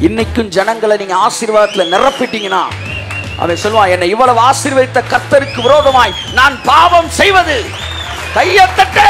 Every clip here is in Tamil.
இன்னைக்கும் ஜனங்களை நீங்க ஆசீர்வாதத்துல நிரப்பிட்டீங்கன்னா அவன் சொல்லுவான் என்னை இவ்வளவு ஆசீர்வதித்த கர்த்தருக்கு விரோதமாய் நான் பாவம் செய்வது கையத்தட்டே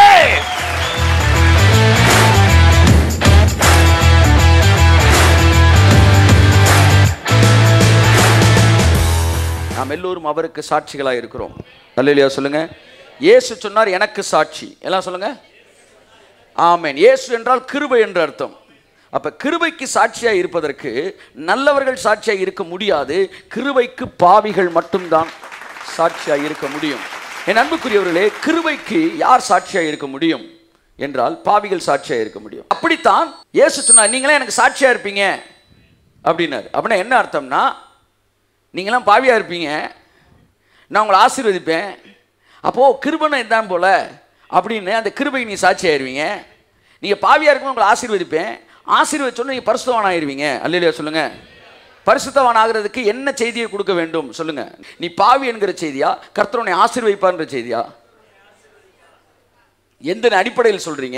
நாம் எல்லோரும் அவருக்கு சாட்சிகளாக இருக்கிறோம் அல்லையா சொல்லுங்க இயேசு சொன்னார் எனக்கு சாட்சி எல்லாம் சொல்லுங்க ஆமென் இயேசு என்றால் கிருபை என்று அர்த்தம் அப்ப கிருபைக்கு சாட்சியாக இருப்பதற்கு நல்லவர்கள் சாட்சியாக இருக்க முடியாது கிருபைக்கு பாவிகள் மட்டும்தான் சாட்சியாக இருக்க முடியும் என் அன்புக்குரியவர்களே கிருபைக்கு யார் சாட்சியாக இருக்க முடியும் என்றால் பாவிகள் சாட்சியாக இருக்க முடியும் அப்படித்தான் இயேசு சொன்னார் நீங்களே எனக்கு சாட்சியாக இருப்பீங்க அப்படின்னாரு அப்படின்னா என்ன அர்த்தம்னா நீங்களாம் பாவியாக இருப்பீங்க நான் உங்களை ஆசீர்வதிப்பேன் அப்போது கிருபனை இதான் போல அப்படின்னு அந்த கிருபை நீ சாட்சி ஆயிடுவீங்க நீங்கள் பாவியாக இருக்கும் உங்களை ஆசீர்வதிப்பேன் ஆசீர்வதிச்சோன்னு நீங்கள் பரிசுத்தவான் ஆயிடுவீங்க அல்லையா சொல்லுங்கள் பரிசுத்தவான் ஆகிறதுக்கு என்ன செய்தியை கொடுக்க வேண்டும் சொல்லுங்க நீ பாவி என்கிற செய்தியா கர்த்தருனை ஆசீர்வதிப்பார்ன்ற செய்தியா எந்த அடிப்படையில் சொல்றீங்க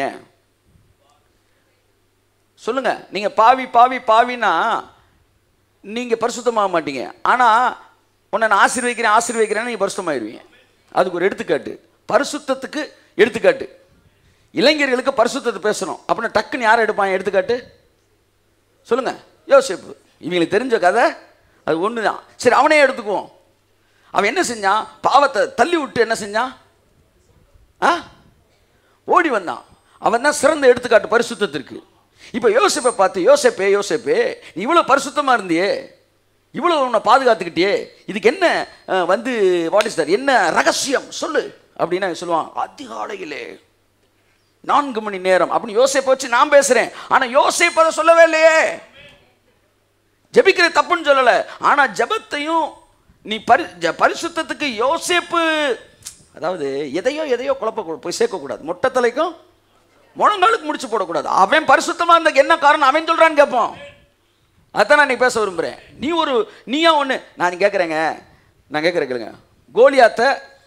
சொல்லுங்க நீங்க பாவி பாவி பாவினா நீங்க பரிசுத்தமாக மாட்டீங்க ஆனா உன்னை நான் ஆசீர்வதிக்கிறேன் ஆசீர்வதிக்கிறேன்னு நீங்க பரிசுத்தமாயிருவீங்க அதுக்கு ஒரு எடுத்துக்காட்டு பரிசுத்தத்துக்கு எடுத்துக்காட்டு இளைஞர்களுக்கு பரிசுத்தத்தை பேசணும் அப்படின்னா டக்குன்னு யாரை எடுப்பான் எடுத்துக்காட்டு சொல்லுங்க யோசிப்பு இவங்களுக்கு தெரிஞ்ச கதை அது ஒன்று தான் சரி அவனே எடுத்துக்குவோம் அவன் என்ன செஞ்சான் பாவத்தை தள்ளி விட்டு என்ன செஞ்சான் ஆ ஓடி வந்தான் அவன் தான் சிறந்த எடுத்துக்காட்டு பரிசுத்தத்திற்கு இப்போ யோசிப்பை பார்த்து யோசிப்பே யோசிப்பே நீ இவ்வளோ பரிசுத்தமாக இருந்தியே இவ்வளோ உன்னை பாதுகாத்துக்கிட்டியே இதுக்கு என்ன அஹ், வந்து வாட் இஸ் தட் என்ன ரகசியம் சொல்லு அப்படின்னு அவன் சொல்லுவான் அதிகாலையிலே நான்கு மணி நேரம் அப்படின்னு யோசிப்பை வச்சு நான் பேசுகிறேன் ஆனால் யோசிப்பை அதை சொல்லவே இல்லையே ஜெபிக்கிறது தப்புன்னு சொல்லலை ஆனால் ஜெபத்தையும் நீ பரி ஜ- பரிசுத்தத்துக்கு யோசேப்பு அதாவது எதையோ எதையோ குழப்ப போய் சேர்க்கக்கூடாது மொட்டை தலைக்கும் முழங்காலுக்கு முடிச்சு போடக்கூடாது அவன் பரிசுத்தமாக இருந்த என்ன காரணம் அவன் சொல்கிறான்னு கேட்போம் அதான் நான் நீ பேச விரும்புகிறேன் நீ ஒரு நீயா ஒன்று நான் கேட்குறேங்க நான் கேட்குறேன் கேளுங்க கோலியாத்தை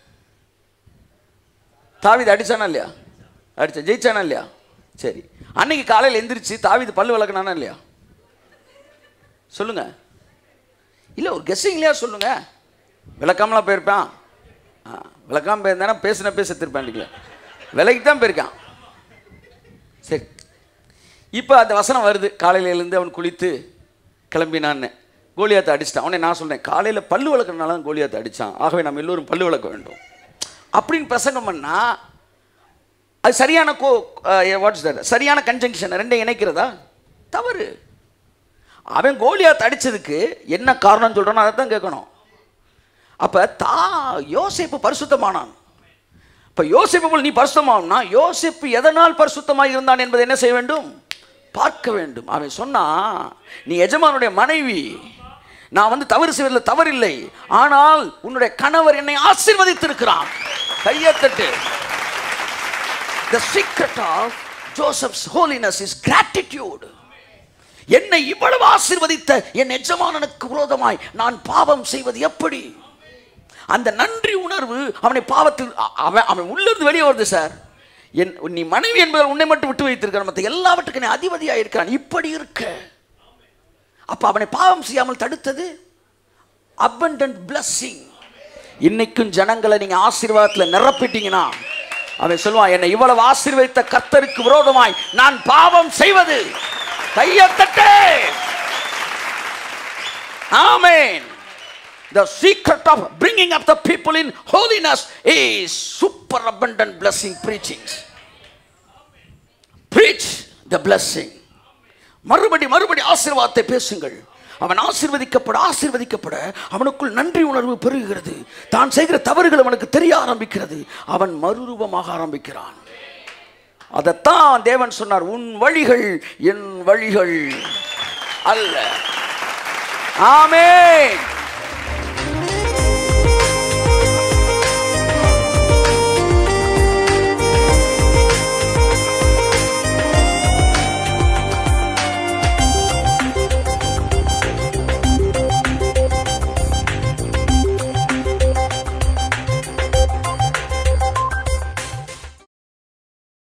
தாவிது அடிச்சானா இல்லையா அடிச்சா ஜெயிச்சானா இல்லையா சரி அன்னைக்கு காலையில் எந்திரிச்சு தாவிது பல்லு விளக்குனானா இல்லையா சொல்லுங்க இல்லை ஒரு கெஸ்ஸிங்லையா சொல்லுங்க விளக்காமலாம் போயிருப்பான் ஆ விளக்காம போயிருந்தானா பேசின பேச திருப்பான் இல்லைங்களா விலைக்கு தான் போயிருக்கான் சரி இப்போ அந்த வசனம் வருது காலையில எழுந்து அவன் குளித்து கிளம்பினான்னு கோலியாத்தை அடிச்சிட்டான் உடனே நான் சொல்றேன் காலையில் பல்லு விளக்குறதுனால தான் கோலியாத்தை அடித்தான் ஆகவே நம்ம எல்லோரும் பல்லு விளக்க வேண்டும் அப்படின்னு பிரசங்கம் பண்ணா அது சரியான கோ வாட்ஸ் தட் சரியான கன்ஜங்ஷன் ரெண்டையும் இணைக்கிறதா தவறு அவன் கோலியாத் அடிச்சதுக்கு என்ன காரணம் சொல்றானோ அதை தான் கேட்கணும் அப்ப தா யோசேப்பு பரிசுத்தமானான் இப்ப யோசேப்பு போல் நீ பரிசுத்தமானா யோசேப்பு எதனால் பரிசுத்தமாக இருந்தான் என்பதை என்ன செய்ய வேண்டும் பார்க்க வேண்டும் அவன் சொன்னா நீ எஜமானுடைய மனைவி நான் வந்து தவறு செய்வதில் தவறில்லை ஆனால் உன்னுடைய கணவர் என்னை ஆசீர்வதித்திருக்கிறான் கையத்தட்டு The secret of Joseph's holiness is gratitude. என்னை இவ்வளவு ஆசீர்வதித்த என் எஜமானனுக்கு விரோதமாய் நான் பாவம் செய்வது எப்படி அந்த நன்றி உணர்வு அவனை பாவத்தில் அ- அவன் அவன் உள்ளிருந்து வெளியே வருது சார் என் நீ மனைவி என்பதால் உன்னை மட்டும் விட்டு வைத்திருக்கிறான் மற்ற எல்லாவற்றுக்கும் நீ அதிபதியாக இருக்கிறான் இப்படி இருக்க அப்ப அவனை பாவம் செய்யாமல் தடுத்தது abundant blessing இன்னைக்கும் ஜனங்களை நீங்க ஆசீர்வாதத்தில் நிரப்பிட்டீங்கன்னா அவன் சொல்லுவான் என்னை இவ்வளவு ஆசீர்வதித்த கர்த்தருக்கு விரோதமாய் நான் பாவம் செய்வது கையத்தட்டே ஆமென் The secret of bringing up the people in holiness is super abundant blessing preachings. Preach the blessing. மறுபடி மறுபடி ஆசீர்வாதத்தை பேசுங்கள் அவன் ஆசீர்வதிக்கப்பட ஆசீர்வதிக்கப்பட அவனுக்குள் நன்றி உணர்வு பெருகுகிறது தான் செய்கிற தவறுகள் அவனுக்கு தெரிய ஆரம்பிக்கிறது அவன் மறுரூபமாக ஆரம்பிக்கிறான் அதைத்தான் தேவன் சொன்னார் உன் வழிகள் என் வழிகள் அல்ல ஆமென்